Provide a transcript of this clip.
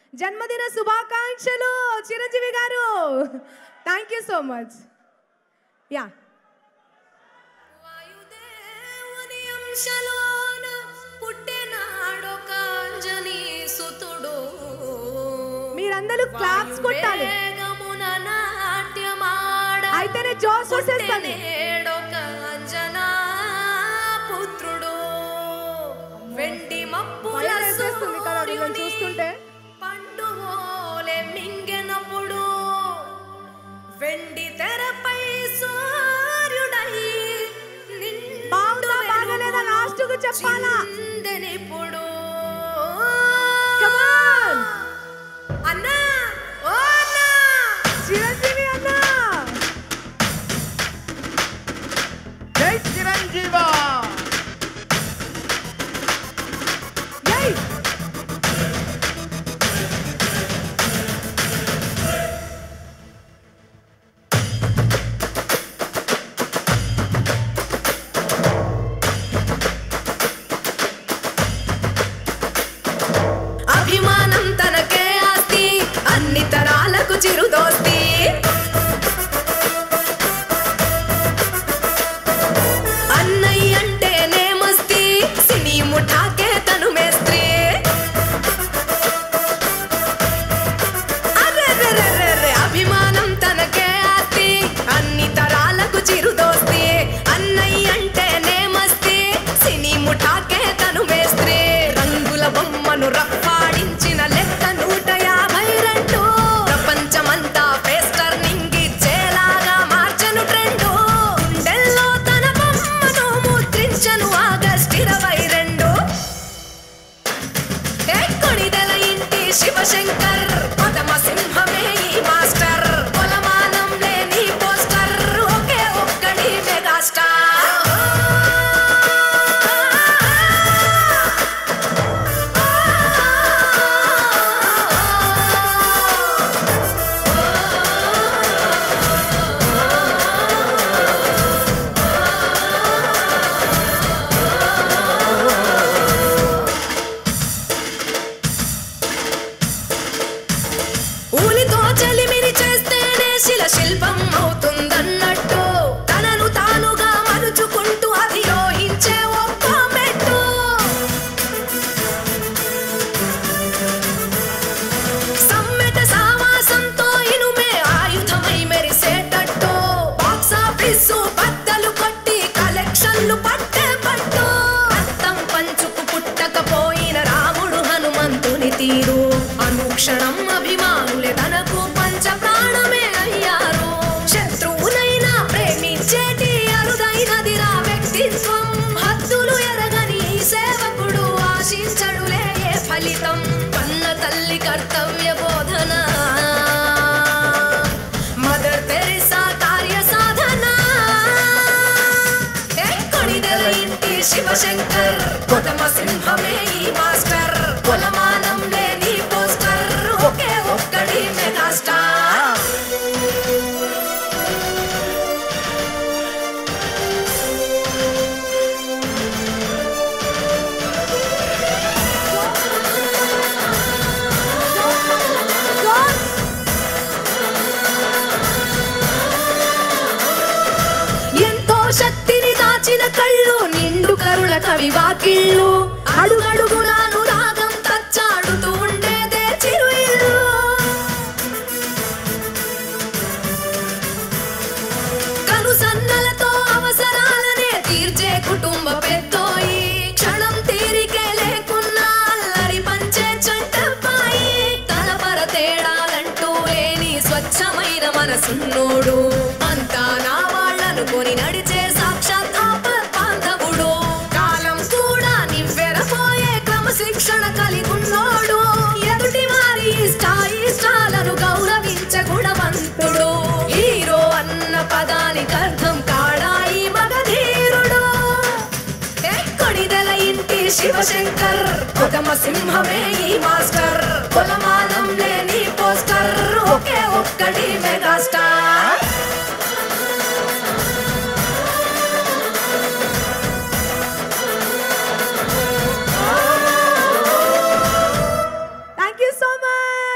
జన్మదిన శుభాకాంక్షలు Chiranjeevi garu thank you so much yeah వాయుదేవుని అంశలోన పుట్టినాడొక అంజనీ సుతుడు. మీరందరూ క్లాప్స్ కొట్టాలి వాయువేగమున నాట్యమాడ అయితేనే జోస్ వచ్చేస్తుంది పుట్టెనేడొక అంజనా పుత్రుడు. వెండి మప్పుల భయం వేసేస్తుంది కదా వీళ్ళని సూర్యుని చూస్తుంటే పండువోలే మింగెనప్పుడు వెండి తెరపై సూర్యుడై నిండు బాగుందా బాగలేదా లాస్ట్ కు చెప్పాలా చిందెనిప్పుడు Come on! అన్నా ఓ అన్నా చిరంజీవి అన్న జై చిరంజీవా జై అభిమానం తనకే ఆస్తి అన్ని తరాలకు చిరుదోస్తి అన్నయ్య అంటేనే మస్తి సినీ ముఠాకే తను మేస్త్రి అర్రెర్రెర్రెర్రె, అభిమానం తనకే ఆస్తి అన్ని తరాలకు చిరుదోస్తి అన్నయ్య అంటేనే మస్తి సినీ ముఠాకే తను మేస్త్రి రంగుల బొమ్మను రప్పాడించిన లెక్క నూట యాభై రెండు ప్రపంచమంతా పేస్టర్ నింగిచ్చేలాగా మార్చను ట్రెండు గుండెల్లో తన బొమ్మను ముద్రించను ఆగస్ట్ ఇరవై రెండు కొణిదల ఇంటి శివశంకర్ పదమ సింహమే ఈ మాస్టర్ కొలమానం లేని పోస్టర్ ఒకే ఒక్కడి మెగాస్టార్ ఊలితో చలిమిరి చేస్తేనే శిల శిల్పం అవుతుందన్నట్టు తనను తానుగా మలుచుకుంటూ అధిరోహించే ఒక్క మెట్టు సమ్మెట సావాసంతో ఇనుమే ఆయుధమై మెరిసేటట్టు బాక్స్ ఆఫీసు బద్దలు కొట్టి కలెక్షన్లు పట్టే పట్టు రక్తం పంచుకు పుట్టకపోయిన రాముడు హనుమంతుని తీరు అనుక్షణం అభిమానులే తనకు పంచ ప్రాణమే అయ్యారు శత్రువునైనా ప్రేమించేటి అరుదైనదిరా వ్యక్తిత్వం హద్దులు ఎరగని ఈ సేవకుడు ఆశించడులే ఏ ఫలితం కన్న తల్లి కర్తవ్య బోధన మదర్ తెరిసా కార్య సాధన కొణిదల ఇంటి శివశంకర్ కొతమ సింహమే ఈ మాస్టర్ కొలమానం లేని పోస్టర్ ఒకే ఒక్కడి మెగాస్టార్ ఎంతో శక్తిని దాచిన కళ్ళు నిండు కరుణ కవి వాకిళ్ళు అడుగడుగునాను రాగం తచ్చాడుతూ ఉండేదే చిరు ఇల్లు కను సన్నలతో అవసరాలనే తీర్చే కుటుంబ పెద్దోయి క్షణం తీరికే లేకున్నా అల్లరి పంచే చంటపాయి తలపర తేడాలంటూ లేని స్వచ్ఛమైన మనసున్నోడు అంతా నా వాళ్ళనుకొని నడిచే సాక్షాత్ ఆపత్ బాంధవుడు కాలం కూడా నివ్వెరపోయే క్రమశిక్షణ కలిగున్నోడు ఎదుటి వారి ఇష్టాయిష్టాలను గౌరవించే గుణవంతుడు హీరో అన్న పదానికి అర్థం కాడాయి మగధీరుడు కొడిదల ఇంటి శివశంకర్ కొతమ సింహమే ఈ మాస్టర్ కొలమానం లేని పోస్టర్ ఒకే ఒక్కడి మెగా